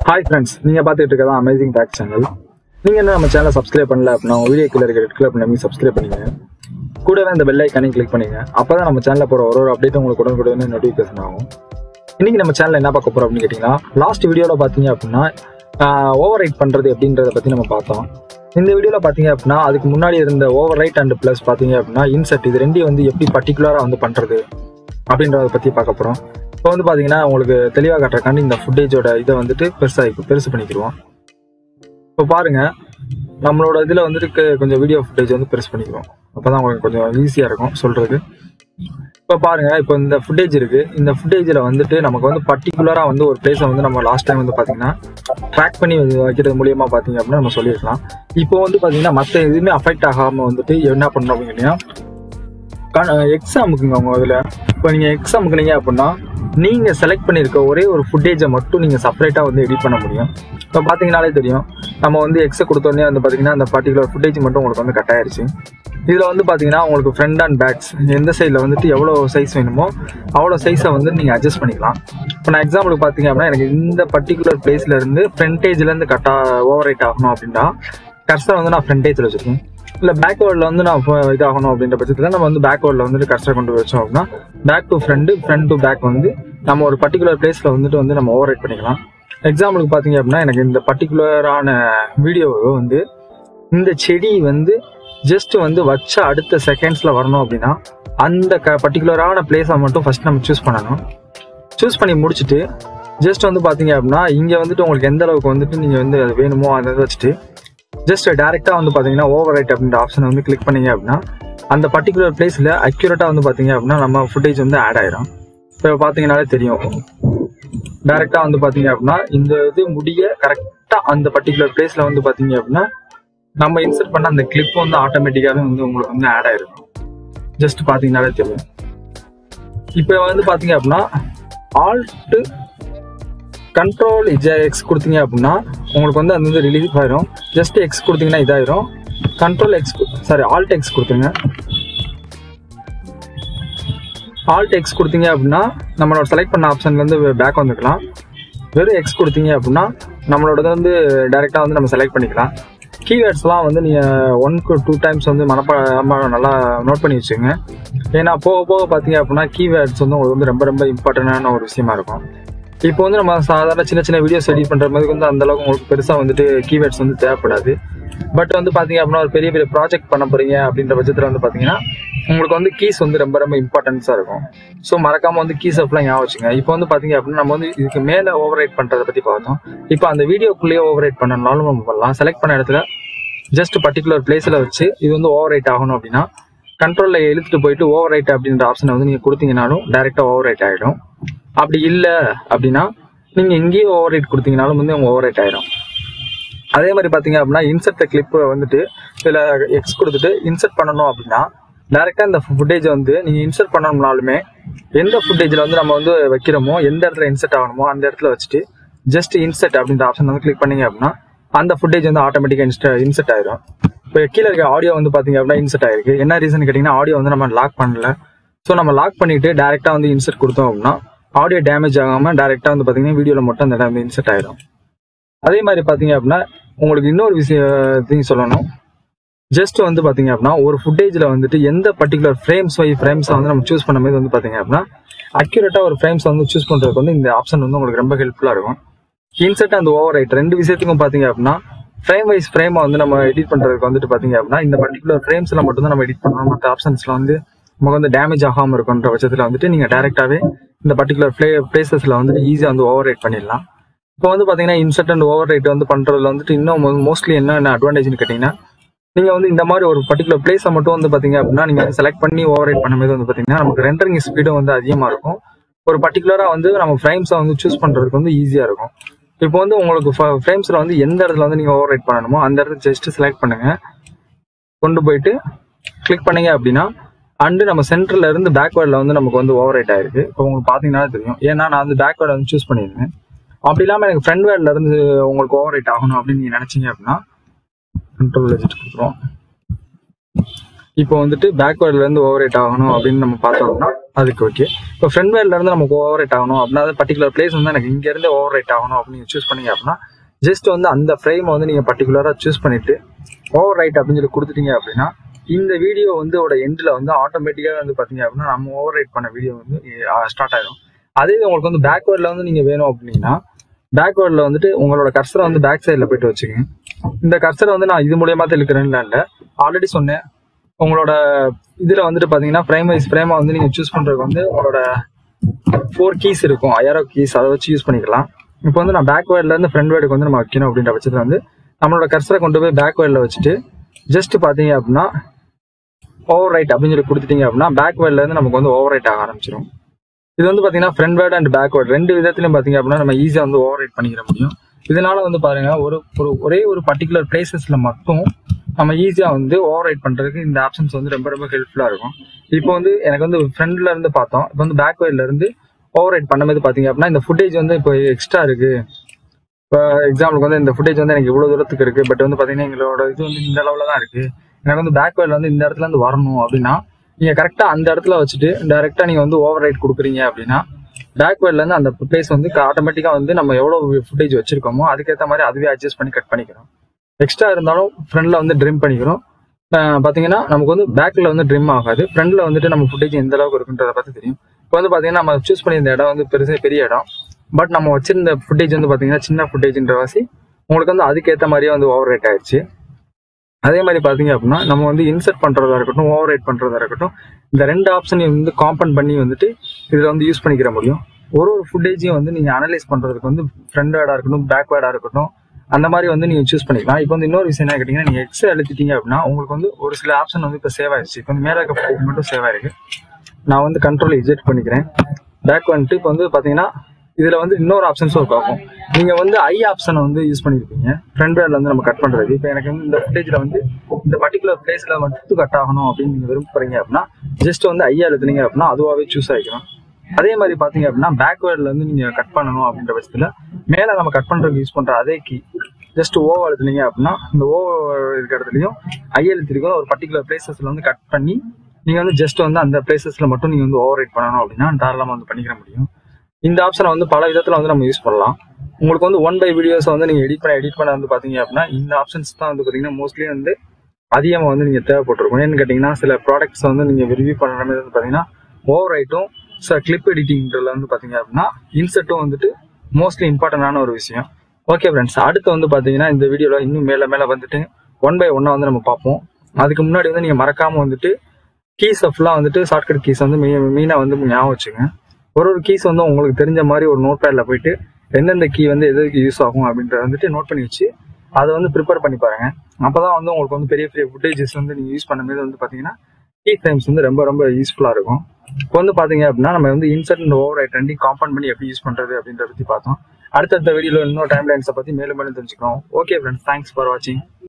hi friends நீங்கள் பார்த்துட்டு இருக்கதான் அமேசிங் ஃபேக்ட் சேனல் நீங்கள் என்ன நம்ம சேனலை சப்ஸ்கிரைப் பண்ணல அப்படின்னா வீடியோ கீழே இருக்க ரெட் கலர் பண்ணி சப்ஸ்கிரைப் பண்ணிங்க கூடவே அந்த பெல் ஐக்கானையும் கிளிக் பண்ணிங்க அப்போ தான் நம்ம சேனலில் போகிற ஒரு ஒரு அப்டேட் உங்களுக்கு உடனுக்குடனே நோட்டிஃபிகேஷன் ஆகும் இன்னைக்கு நம்ம சேனல் என்ன பார்க்க போகிறோம் அப்படின்னு கேட்டிங்கன்னா லாஸ்ட் வீடியோவில் பார்த்தீங்க அப்படின்னா ஓவர் ரைட் பண்ணுறது எப்படின்றத பற்றி நம்ம பார்த்தோம் இந்த வீடியோவில் பார்த்தீங்க அப்படின்னா அதுக்கு முன்னாடி இருந்த ஓவர் ரைட் அண்ட் ப்ளஸ் பார்த்தீங்க அப்படின்னா இன்செட் இது ரெண்டையும் வந்து எப்படி பர்டிகுலராக வந்து பண்ணுறது அப்படின்றத பற்றி பார்க்க போகிறோம் இப்போ வந்து பார்த்தீங்கன்னா உங்களுக்கு தெளிவாக காட்டுறக்காண்டி இந்த ஃபுட்டேஜோட இதை வந்துட்டு பெருசாக இப்போ பெருசு பண்ணிக்கிடுவோம் இப்போ பாருங்க நம்மளோட இதில் வந்துட்டு க- கொஞ்சம் வீடியோ ஃபுட்டேஜ் வந்து பெருசு பண்ணிக்கிறோம் அப்போ தான் உங்களுக்கு கொஞ்சம் ஈஸியாக இருக்கும் சொல்கிறது இப்போ பாருங்க இப்போ இந்த ஃபுட்டேஜ் இருக்கு இந்த ஃபுட்டேஜில் வந்துட்டு நமக்கு வந்து பர்டிகுலராக வந்து ஒரு பிளேஸை வந்து நம்ம லாஸ்ட் டைம் வந்து பார்த்தீங்கன்னா ட்ராக் பண்ணி வைக்கிறது மூலியமா பார்த்தீங்க அப்படின்னா நம்ம சொல்லியிருக்கலாம் இப்போ வந்து பார்த்தீங்கன்னா மற்ற எதுவுமே அஃபெக்ட் ஆகாமல் வந்துட்டு என்ன பண்ணணும் அப்படின்னு கேட்டீங்கன்னா எக்ஸாமுக்குங்க உங்க இதில் இப்போ நீங்கள் எக்ஸாமுக்குனீங்க அப்படின்னா நீங்கள் செலக்ட் பண்ணியிருக்க ஒரே ஒரு ஃபுட்டேஜை மட்டும் நீங்கள் செப்பரேட்டாக வந்து எடிட் பண்ண முடியும் இப்போ பார்த்தீங்கனாலே தெரியும் நம்ம வந்து எக்ஸை கொடுத்தோடனே வந்து பார்த்தீங்கன்னா அந்த பர்டிகுலர் ஃபுட்டேஜ் மட்டும் உங்களுக்கு வந்து கட் ஆயிருச்சு இதில் வந்து பார்த்தீங்கன்னா உங்களுக்கு ஃப்ரண்ட் அண்ட் பேக்ஸ் எந்த சைடில் வந்துட்டு எவ்வளோ சைஸ் வேணுமோ அவ்வளோ சைஸை வந்து நீங்கள் அட்ஜஸ்ட் பண்ணிக்கலாம் இப்போ நான் எக்ஸாம்பிளுக்கு பார்த்தீங்க அப்படின்னா எனக்கு இந்த பர்டிகுலர் பிளேஸ்ல இருந்து ஃப்ரண்டேஜ்லேருந்து கரெக்டாக ஓவர் ரைட் ஆகணும் அப்படின்னா கர்சர் வந்து நான் ஃப்ரண்டேஜில் வச்சிருக்கேன் இல்லை பேக்வேர்டில் வந்து நான் இப்போ இதாகணும் அப்படின்ற பட்சத்தில் நம்ம வந்து பேக்வேர்டில் வந்துட்டு கர்சர் கொண்டு போய் வச்சோம் அப்படின்னா back to front front to back வந்து நம்ம ஒரு பர்டிகுலர் பிளேஸில் வந்துட்டு வந்து நம்ம ஓவர் ரைட் பண்ணிக்கலாம் எக்ஸாம்பிளுக்கு பார்த்தீங்க அப்படின்னா எனக்கு இந்த பர்டிகுலரான வீடியோ வந்து இந்த செடி வந்து ஜஸ்ட் வந்து வச்ச அடுத்த செகண்ட்ஸில் வரணும் அப்படின்னா அந்த க பர்டிகுலரான பிளேஸை மட்டும் ஃபர்ஸ்ட் நம்ம சூஸ் பண்ணணும் சூஸ் பண்ணி முடிச்சுட்டு ஜஸ்ட் வந்து பார்த்தீங்க அப்படின்னா இங்கே வந்துட்டு உங்களுக்கு எந்த அளவுக்கு வந்துட்டு நீங்கள் வந்து அது வேணுமோ அதை வந்து வச்சுட்டு ஜஸ்ட் டேரெக்டாக வந்து பார்த்தீங்கன்னா ஓவர் ரைட் அப்படின்ற ஆப்ஷனை வந்து கிளிக் பண்ணீங்க அப்படின்னா அந்த பர்டிகுலர் பிளேஸில் அக்யூரேட்டாக வந்து பார்த்தீங்க அப்படின்னா நம்ம ஃபுட்டேஜ் வந்து ஆட் ஆயிரும் இப்போ பார்த்தீங்கன்னாலே தெரியும் டேரெக்டாக வந்து பார்த்தீங்க அப்படின்னா இந்த இது முடிய கரெக்டாக அந்த பர்டிகுலர் பிளேஸில் வந்து பார்த்தீங்க அப்படின்னா நம்ம இன்சர்ட் பண்ண அந்த கிளிப் வந்து ஆட்டோமேட்டிக்காகவே வந்து உங்களுக்கு வந்து ஆட் ஆயிருக்கும் ஜஸ்ட் பார்த்தீங்கன்னாலே தெரியும் இப்போ வந்து பார்த்தீங்க அப்படின்னா ஆல்ட்டு கண்ட்ரோல் எக்ஸ் கொடுத்தீங்க அப்படின்னா உங்களுக்கு வந்து அது வந்து ரிலீஃப் ஆயிரும் ஜஸ்ட் எக்ஸ் கொடுத்தீங்கன்னா இதாயிரும் control X sorry alt X கொடுத்துங்க ஆல்ட் எக்ஸ் கொடுத்தீங்க அப்படின்னா நம்மளோட செலக்ட் பண்ண ஆப்ஷன்லேருந்து பேக் வந்துக்கலாம் வெறும் எக்ஸ் கொடுத்தீங்க அப்படின்னா நம்மளோட வந்து டைரெக்டாக வந்து நம்ம செலக்ட் பண்ணிக்கலாம் கீவேர்ட்ஸ்லாம் வந்து நீங்கள் ஒன்க்கு டூ டைம்ஸ் வந்து மனப்பாடமா நல்லா நோட் பண்ணி வச்சுங்க ஏன்னா போக போக பார்த்தீங்க அப்படின்னா கீவேர்ட்ஸ் வந்து உங்களுக்கு வந்து ரொம்ப ரொம்ப இம்பார்ட்டண்டான ஒரு விஷயமா இருக்கும் இப்போ வந்து நம்ம சாதாரண சின்ன சின்ன வீடியோஸ் எடிட் பண்ணுற மாதிரி வந்து அந்த அளவுக்கு உங்களுக்கு பெருசாக வந்துட்டு கீவேர்ட்ஸ் வந்து தேவைப்படாது பட் வந்து பார்த்தீங்க அப்படின்னா ஒரு பெரிய பெரிய ப்ராஜெக்ட் பண்ண போறீங்க அப்படின்ற பட்சத்தில் வந்து பார்த்தீங்கன்னா உங்களுக்கு வந்து கீஸ் வந்து ரொம்ப ரொம்ப இம்பார்ட்டன்ஸாக இருக்கும் ஸோ மறக்காம வந்து கீஸ் எல்லாம் ஞாபகம் வச்சுங்க இப்போ வந்து பார்த்தீங்க அப்படின்னா நம்ம வந்து இதுக்கு மேலே ஓவர் ரைட் பண்ணுறதை பற்றி பார்த்தோம் இப்போ அந்த வீடியோக்குள்ளேயே ஓவர் ரைட் பண்ணனாலும் நம்ம பண்ணலாம் செலக்ட் பண்ண இடத்துல ஜஸ்ட் பர்டிகுலர் பிளேஸில் வச்சு இது வந்து ஓவர் ரைட் ஆகணும் அப்படின்னா கண்ட்ரோலில் இழுத்துட்டு போயிட்டு ஓவர் ரைட் அப்படின்ற ஆப்ஷனை வந்து நீங்கள் கொடுத்தீங்கனாலும் டேரெக்டாக ஓவர் ரைட் ஆகிடும் அப்படி இல்லை அப்படின்னா நீங்கள் இங்கேயே ஓவர் ரைட் கொடுத்தீங்கனாலும் வந்து உங்கள் ஓவர் ரைட் ஆயிடும் அதே மாதிரி பார்த்தீங்க அப்படின்னா இன்சர்ட் கிளிப் வந்துட்டு இதில் எக்ஸ் கொடுத்துட்டு இன்சர்ட் பண்ணணும் அப்படின்னா டேரெக்டாக இந்த ஃபுட்டேஜ் வந்து நீங்கள் இன்சர்ட் பண்ணணும்னாலுமே எந்த ஃபுட்டேஜில் வந்து நம்ம வந்து வைக்கிறோமோ எந்த இடத்துல இன்சர்ட் ஆகணுமோ அந்த இடத்துல வச்சுட்டு ஜஸ்ட் இன்சர்ட் அப்படின்ற ஆப்ஷன் வந்து கிளிக் பண்ணீங்க அப்படின்னா அந்த ஃபுட்டேஜ் வந்து ஆட்டோமேட்டிக்காக இன்ஸ்ட இன்சர்ட் ஆயிரும் இப்போ கீழே இருக்க ஆடியோ வந்து பார்த்தீங்க அப்படின்னா இன்சர்ட் ஆயிருக்கு என்ன ரீசன் கேட்டிங்கன்னா ஆடியோ வந்து நம்ம லாக் பண்ணல ஸோ நம்ம லாக் பண்ணிட்டு டேரெக்டாக வந்து இன்சர்ட் கொடுத்தோம் அப்படின்னா ஆடியோ டேமேஜ் ஆகாமல் டேரெக்டாக வந்து பார்த்தீங்கன்னா வீடியோவில் மட்டும் அந்த இடம் வந்து இன்சர்ட் ஆயிடும் அதே மாதிரி பார்த்தீங்க அப்படின்னா உங்களுக்கு இன்னொரு விஷயத்தையும் சொல்லணும் ஜஸ்ட் வந்து பார்த்தீங்க அப்படின்னா ஒரு ஃபுட்டேஜில் வந்துட்டு எந்த பர்டிகுலர் ஃப்ரேம்ஸ் வை ஃப்ரேம்ஸை வந்து நம்ம சூஸ் பண்ணும்போது வந்து பார்த்தீங்க அப்படின்னா அக்யூரேட்டாக ஒரு ஃப்ரேம்ஸ் வந்து சூஸ் பண்ணுறதுக்கு வந்து இந்த ஆப்ஷன் வந்து உங்களுக்கு ரொம்ப ஹெல்ப்ஃபுல்லாக இருக்கும் இன்சர்ட் அண்ட் ஓவர் ரைட் ரெண்டு விஷயத்துக்கும் பார்த்தீங்க அப்படின்னா ஃப்ரேம் வைஸ் ஃப்ரேமை வந்து நம்ம எடிட் பண்ணுறதுக்கு வந்துட்டு பார்த்தீங்க அப்படின்னா இந்த பர்டிகுலர் ஃப்ரேம்ஸில் மட்டும் தான் நம்ம எடிட் பண்ணணும் மற்ற ஆப்ஷன்ஸில் வந்து நமக்கு வந்து டேமேஜ் ஆகாமல் இருக்குன்ற பட்சத்தில் வந்துட்டு நீங்கள் டேரெக்டாகவே இந்த பர்டிகுலர் ப்ளே பிளேசஸில் வந்துட்டு ஈஸியாக வந்து ஓவர் ரைட் பண்ணிடலாம் இப்போ வந்து பார்த்தீங்கன்னா இன்சர்ட் அண்ட் ஓவர் ரைட் வந்து பண்ணுறதுல வந்துட்டு இன்னும் மோஸ்ட்லி என்ன அட்வான்டேஜ்னு கேட்டிங்கன்னா நீங்கள் வந்து இந்த மாதிரி ஒரு பர்டிகுலர் பிளேஸை மட்டும் வந்து பார்த்தீங்க அப்படின்னா நீங்கள் செலக்ட் பண்ணி ஓவர் ரைட் பண்ணும்போது வந்து பார்த்தீங்கன்னா நமக்கு ரெண்டரிங் ஸ்பீடும் வந்து அதிகமாக இருக்கும் ஒரு பர்டிகுலராக வந்து நம்ம ஃப்ரேம்ஸை வந்து சூஸ் பண்ணுறதுக்கு வந்து ஈஸியாக இருக்கும் இப்போ வந்து உங்களுக்கு ஃப்ரேம்ஸில் வந்து எந்த இடத்துல வந்து நீங்கள் ஓவர் ரைட் பண்ணணுமோ அந்த இடத்துல ஜஸ்ட் செலக்ட் பண்ணுங்க கொண்டு போயிட்டு கிளிக் பண்ணீங்க அப்படின்னா அண்டு நம்ம சென்டர்ல இருந்து பேக்வேர்டில் வந்து நமக்கு வந்து ஓவர் ரைட் ஆயிருக்கு இப்போ உங்களுக்கு பார்த்தீங்கன்னா தெரியும் ஏன்னா நான் வந்து பேக்வேர்டை வந்து சூஸ் பண்ணியிருந்தேன் அப்படி இல்லாமல் எனக்கு ஃப்ரண்ட் வேர்டில் இருந்து உங்களுக்கு ஓவர் ரைட் ஆகணும் அப்படின்னு நீங்கள் நினச்சிங்க அப்படின்னா கண்ட்ரோல் வச்சுட்டு கொடுத்துருவோம் இப்போ வந்துட்டு பேக்வேர்டில் இருந்து ஓவர் ரைட் ஆகணும் அப்படின்னு நம்ம பார்த்தோம்னா அதுக்கு ஓகே இப்போ ஃப்ரண்ட் வேர்ல இருந்து நமக்கு ஓவர் ரைட் ஆகணும் அப்படின்னா பர்டிகுலர் பிளேஸ் வந்து எனக்கு இங்க இருந்து ஓவர் ரைட் ஆகணும் அப்படின்னு சூஸ் பண்ணீங்க அப்படின்னா ஜஸ்ட் வந்து அந்த ஃப்ரேம் வந்து நீங்க பர்டிகுலரா சூஸ் பண்ணிட்டு ஓவர் ரைட் அப்படின்னு சொல்லி கொடுத்துட்டீங்க அப்படின்னா இந்த வீடியோ வந்து ஓட எண்டில் வந்து ஆட்டோமேட்டிக்காக வந்து பார்த்தீங்க அப்படின்னா நம்ம ஓவர் ரைட் பண்ண வீடியோ வந்து ஸ்டார்ட் ஆயிடும் அதே இது உங்களுக்கு வந்து பேக்வேர்டில் வந்து நீங்கள் வேணும் அப்படின்னா பேக்வேர்டில் வந்துட்டு உங்களோட கர்சரை வந்து பேக் சைடில் போயிட்டு வச்சுக்கோங்க இந்த கர்சரை வந்து நான் இது மூலியமா தான் இழுக்கிறேன்னு இல்லை ஆல்ரெடி சொன்னேன் உங்களோட இதில் வந்துட்டு பார்த்தீங்கன்னா ஃப்ரேம் வைஸ் ஃப்ரேமாக வந்து நீங்கள் சூஸ் பண்ணுறதுக்கு வந்து உங்களோட ஃபோர் கீஸ் இருக்கும் ஐயாரோ கீஸ் அதை வச்சு யூஸ் பண்ணிக்கலாம் இப்போ வந்து நான் பேக் வேர்ட்ல இருந்து ஃப்ரண்ட் வேர்டுக்கு வந்து நம்ம வைக்கணும் அப்படின்ற பட்சத்தில் வந்து நம்மளோட கர்சரை கொண்டு போய் பேக் வேர்டில் வச்சுட்டு ஜஸ்ட் பார்த்தீங்க அப்படின்னா ஓவர் ரைட் அப்படின்னு சொல்லி கொடுத்துட்டீங்க அப்படின்னா பேக் வேர்ட்ல இருந்து நமக்கு வந்து ஓவர் ரைட் ஆக ஆரம்பிச்சிடும் இது வந்து பார்த்தீங்கன்னா forward and backward ரெண்டு விதத்துலையும் பார்த்தீங்க அப்படின்னா நம்ம ஈஸியாக வந்து ஓவர் ரைட் பண்ணிக்கிற முடியும் இதனால வந்து பாருங்க ஒரு ஒரு ஒரே ஒரு பர்டிகுலர் பிளேசஸ்ல மட்டும் நம்ம ஈஸியாக வந்து ஓவர் ரைட் பண்றதுக்கு இந்த ஆப்ஷன்ஸ் வந்து ரொம்ப ரொம்ப ஹெல்ப்ஃபுல்லா இருக்கும் இப்போ வந்து எனக்கு வந்து ஃப்ரண்ட்ல இருந்து பார்த்தோம் இப்போ வந்து பேக் வேர்ட்ல இருந்து ஓவர் ரைட் பண்ணும்போது பார்த்தீங்க அப்படின்னா இந்த ஃபுட்டேஜ் வந்து இப்போ எக்ஸ்ட்ரா இருக்கு இப்போ எக்ஸாம்பிளுக்கு வந்து இந்த ஃபுட்டேஜ் வந்து எனக்கு இவ்வளோ தூரத்துக்கு இருக்கு பட் வந்து பார்த்தீங்கன்னா எங்களோட இது வந்து இந்த அளவில் தான் இருக்கு எனக்கு வந்து பேக் வேர்டில் வந்து இந்த இடத்துல இருந்து வரணும் அப்படின்னா நீங்கள் கரெக்டாக அந்த இடத்துல வச்சுட்டு டேரெக்டாக நீங்கள் வந்து ஓவர் ரைட் கொடுக்குறீங்க அப்படின்னா பேக் வேர்ட்லேருந்து அந்த பிளேஸ் வந்து ஆட்டோமேட்டிக்காக வந்து நம்ம எவ்வளோ ஃபுட்டேஜ் வச்சிருக்கோமோ அதுக்கேற்ற மாதிரி அதுவே அட்ஜஸ்ட் பண்ணி கட் பண்ணிக்கிறோம் எக்ஸ்ட்ரா இருந்தாலும் ஃப்ரண்ட்ல வந்து ட்ரிம் பண்ணிக்கிறோம் அஹ் பாத்தீங்கன்னா நமக்கு வந்து பேக்ல வந்து ட்ரிம் ஆகாது ஃப்ரண்ட்ல வந்துட்டு நம்ம ஃபுட்டேஜ் எந்த அளவுக்கு இருக்குன்றத பத்தி தெரியும் இப்போ வந்து பாத்தீங்கன்னா நம்ம சூஸ் பண்ணியிருந்த இடம் வந்து பெருசா பெரிய இடம் பட் நம்ம வச்சிருந்த ஃபுட்டேஜ் வந்து பாத்தீங்கன்னா சின்ன ஃபுட்டேஜ்ன்ற வாசி உங்களுக்கு வந்து அதுக்கேற்ற மாதிரியே வந்து ஓவர் ரேட் ஆயிடுச்சு அதே மாதிரி பாத்தீங்க அப்படின்னா நம்ம வந்து இன்சர்ட் பண்றதா இருக்கட்டும் ஓவர் ரைட் பண்றதா இருக்கட்டும் இந்த ரெண்டு ஆப்ஷனையும் வந்து காம்பன் பண்ணி வந்துட்டு இதுல வந்து யூஸ் பண்ணிக்கிற முடியும் ஒரு ஒரு ஃபுட்டேஜையும் வந்து நீங்க அனலைஸ் பண்றதுக்கு வந்து ஃப்ரண்ட் வேர்டா இருக்கட்டும் பேக் வேர்டா இருக்கட்டும் அந்த மாதிரி வந்து நீங்க சூஸ் பண்ணிக்கலாம் இப்போ வந்து இன்னொரு விஷயம் என்ன கேட்டீங்கன்னா நீங்க எக்ஸ் அழுத்திட்டீங்க அப்படின்னா உங்களுக்கு வந்து ஒரு சில ஆப்ஷன் வந்து இப்போ சேவ் ஆயிடுச்சு இப்போ வந்து மேலே இருக்க footage மட்டும் சேவ் ஆயிருக்கு நான் வந்து கண்ட்ரோல் எஜெக்ட் பண்ணிக்கிறேன் பேக் வந்துட்டு இப்போ வந்து பாத்தீங்கன்னா இதுல வந்து இன்னொரு ஆப்ஷன்ஸும் இருக்கும் நீங்க வந்து ஐ ஆப்ஷனை வந்து யூஸ் பண்ணிருப்பீங்க ஃப்ரண்ட் வேர்ல வந்து நம்ம கட் பண்றது இப்போ எனக்கு வந்து இந்த ஃபுட்டேஜ்ல வந்து இந்த பர்டிகுலர் பிளேஸ்ல மட்டும் கட் ஆகணும் அப்படின்னு நீங்க விரும்புறீங்க அப்படின்னா ஜஸ்ட் வந்து ஐயா எழுதுனீங்க அப்படின்னா அதுவாகவே சூஸ் ஆகிக்கும் அதே மாதிரி பாத்தீங்க அப்படின்னா பேக்வேர்ட்ல இருந்து நீங்க கட் பண்ணணும் அப்படின்ற பட்சத்துல மேல நம்ம கட் பண்றதுக்கு யூஸ் பண்ற அதே கீ ஜஸ்ட் ஓ எழுதுனீங்க அப்படின்னா இந்த ஓ இருக்கிற இடத்துலயும் ஐ எழுத்திருக்கோம் ஒரு பர்டிகுலர் பிளேசஸ்ல வந்து கட் பண்ணி நீங்க வந்து ஜஸ்ட் வந்து அந்த பிளேசஸ்ல மட்டும் நீங்க வந்து ஓவர் ரைட் பண்ணணும் அப்படின்னா தாராளமா வந்து பண்ணிக்கிற முடியும் இந்த ஆப்ஷனை வந்து பல விதத்துல வந்து நம்ம யூஸ் பண்ணலாம் உங்களுக்கு வந்து ஒன் பை வீடியோஸ் வந்து நீங்க எடிட் பண்ண எடிட் பண்ண வந்து பாத்தீங்க அப்படின்னா இந்த ஆப்ஷன்ஸ் தான் வந்து பாத்தீங்கன்னா மோஸ்ட்லி வந்து அதிகமா வந்து நீங்க தேவைப்பட்டிருக்கும் ஏன்னு கேட்டீங்கன்னா சில ப்ராடக்ட்ஸ் வந்து நீங்க ரிவ்யூ பண்ற மாதிரி வந்து பாத்தீங்கன்னா ஓவர் ரைட்டும் சில கிளிப் எடிட்டிங்ல வந்து பாத்தீங்க அப்படின்னா இன்சர்ட்டும் வந்துட்டு மோஸ்ட்லி இம்பார்ட்டன்டான ஒரு விஷயம் ஓகே ஃப்ரெண்ட்ஸ் அடுத்து வந்து பாத்தீங்கன்னா இந்த வீடியோல இன்னும் மேல மேல வந்துட்டு ஒன் பை ஒன்னா வந்து நம்ம பார்ப்போம் அதுக்கு முன்னாடி வந்து நீங்க மறக்காம வந்துட்டு கீஸ் ஃபுல்லாக வந்துட்டு ஷார்ட்கட் கீஸ் வந்து மெயினாக வந்து ஞாபகம் வச்சுங்க ஒரு ஒரு கீஸ் வந்து உங்களுக்கு தெரிஞ்ச மாதிரி ஒரு நோட் பேட்ல போயிட்டு எந்தெந்த கீ வந்து எதுக்கு யூஸ் ஆகும் அப்படின்றத வந்துட்டு நோட் பண்ணி வச்சு அதை வந்து ப்ரிப்பேர் பண்ணி பாருங்க அப்பதான் வந்து உங்களுக்கு வந்து பெரிய பெரிய ஃபுட்டேஜஸ் வந்து நீங்க யூஸ் பண்ணும்போது வந்து பாத்தீங்கன்னா கீ ஃப்ரேம்ஸ் வந்து ரொம்ப ரொம்ப யூஸ்ஃபுல்லா இருக்கும் இப்போ வந்து பாத்தீங்க அப்படின்னா நம்ம வந்து இன்சர்ட் அண்ட் ஓவர் ரைட் ரெண்டையும் காம்பவுண்ட் பண்ணி எப்படி யூஸ் பண்றது அப்படின்றத பத்தி பார்த்தோம் அடுத்தடுத்த வீடியோல இன்னும் டைம் லைன்ஸை பத்தி மேலும் மேலும் தெரிஞ்சுக்கிறோம் ஓகே ஃப்ரெண்ட்ஸ் தேங்க்ஸ் ஃபார் வாட்சிங்